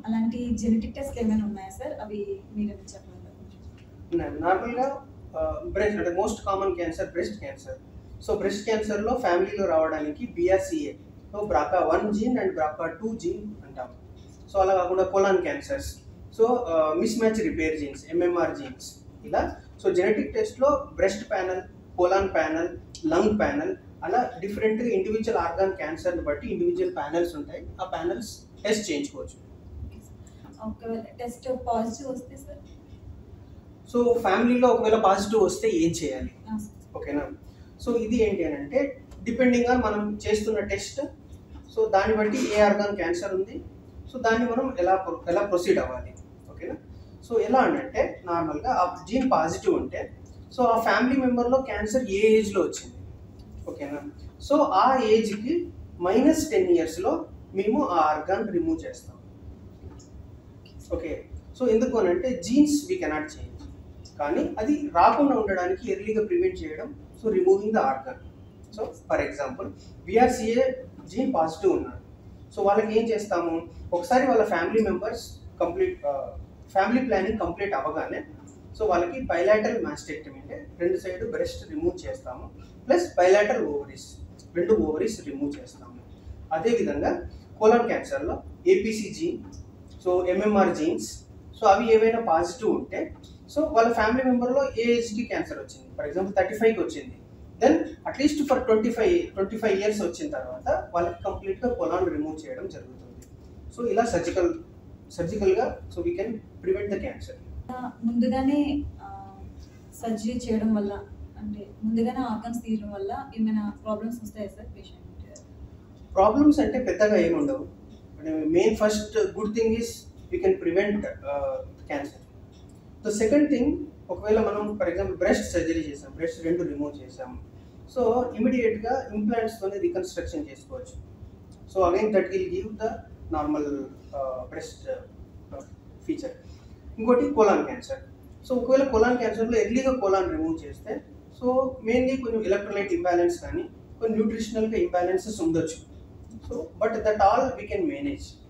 అలాంటి genetic test ఏమైనా ఉన్నాయా సార్ అవి మీరు చెప్పగలరా కొంచెం? నార్మల్గా బ్రెస్ట్ అంటే most common cancer breast cancer so breast క్యాన్సర్లో ఫ్యామిలీలో రావడానికి BRCA so BRCA one gene and BRCA two gene అంటాం సో అలా కాకుండా colon cancers so mismatch repair genes MMR genes ఇలా సో జెనెటిక్ టెస్ట్లో breast panel colon panel lung panel అలా different individual organ క్యాన్సర్ని బట్టి ఇండివిజువల్ ప్యానల్స్ ఉంటాయి ఆ ప్యానల్స్ టెస్ట్ చేయించుకోవచ్చు ఒకవేళ టెస్ట్ పాజిటివ్ వస్తే సార్ సో ఫ్యామిలీలో ఒకవేళ పాజిటివ్ వస్తే ఏం చేయాలి ఆ, సార్. ఓకేనా సో ఇది ఏంటి అని అంటే డిపెండింగ్ ఆన్ మనం చేస్తున్న టెస్ట్ సో దాన్ని బట్టి ఏ ఆర్గాన్ క్యాన్సర్ ఉంది సో దాన్ని మనం ఎలా ప్రొ- ఎలా ప్రొసీడ్ అవ్వాలి ఓకేనా సో ఎలా అని అంటే నార్మల్గా ఆ జీన్ పాజిటివ్ ఉంటే సో ఆ ఫ్యామిలీ మెంబర్లో క్యాన్సర్ ఏ ఏజ్లో వచ్చింది ఓకేనా సో ఆ ఏజ్కి మైనస్ టెన్ ఇయర్స్లో మేము ఆ ఆర్గాన్ రిమూవ్ చేస్తాం ఓకే సో ఎందుకు అని అంటే జీన్స్ వీ కెనాట్ చేంజ్ కానీ అది రాకుండా ఉండడానికి ఎర్లీగా ప్రివెంట్ చేయడం so removing the organ so for example BRCA gene positive ఉన్నారు సో వాళ్ళకి ఏం చేస్తాము ఒకసారి వాళ్ళ family members complete family planning complete అవ్వగానే సో వాళ్ళకి బైలాటరల్ మాస్టెక్టమీ అంటే రెండు సైడ్ బ్రెస్ట్ రిమూవ్ చేస్తాము ప్లస్ బైలాటరల్ ఓవరీస్ రెండు ఓవరీస్ రిమూవ్ చేస్తాము అదేవిధంగా కోలాన్ క్యాన్సర్లో APC gene so MMR genes so అవి ఏవైనా పాజిటివ్ ఉంటే సో వాళ్ళ ఫ్యామిలీ మెంబర్లో ఏ ఏజ్కి క్యాన్సర్ వచ్చింది ఫర్ ఎగ్జాంపుల్ థర్టీ ఫైవ్కి వచ్చింది then at least for twenty five twenty five years వచ్చిన తర్వాత వాళ్ళకి కంప్లీట్గా కొలాన్ రిమూవ్ చేయడం జరుగుతుంది సో ఇలా సర్జికల్ సర్జికల్గా so we can prevent the cancer ముందుగానే సర్జరీ చేయడం వల్ల అంటే ముందుగానే ఆర్గన్స్ తీయడం వల్ల ఏమైనా ప్రాబ్లమ్స్ వస్తాయా సార్ పేషెంట్ ప్రాబ్లమ్స్ అంటే పెద్దగా ఏమి ఉండవు main first good thing is we can prevent cancer the second thing ఒకవేళ మనం ఫర్ ఎగ్జాంపుల్ బ్రెస్ట్ సర్జరీ చేసాం బ్రెస్ట్ రెండు రిమూవ్ చేసాం సో ఇమీడియట్గా ఇంప్లాంట్స్తోనే రీకన్స్ట్రక్షన్ చేసుకోవచ్చు so again that will give the normal breast feature ఇంకోటి కోలాన్ క్యాన్సర్ సో ఒకవేళ కోలాన్ క్యాన్సర్లో ఎర్లీగా కోలాన్ రిమూవ్ చేస్తే సో మెయిన్లీ కొంచెం ఎలక్ట్రోలైట్ ఇంబ్యాలెన్స్ కానీ కొన్ని న్యూట్రిషనల్గా ఇంబ్యాలెన్సెస్ ఉండొచ్చు so but that all we can manage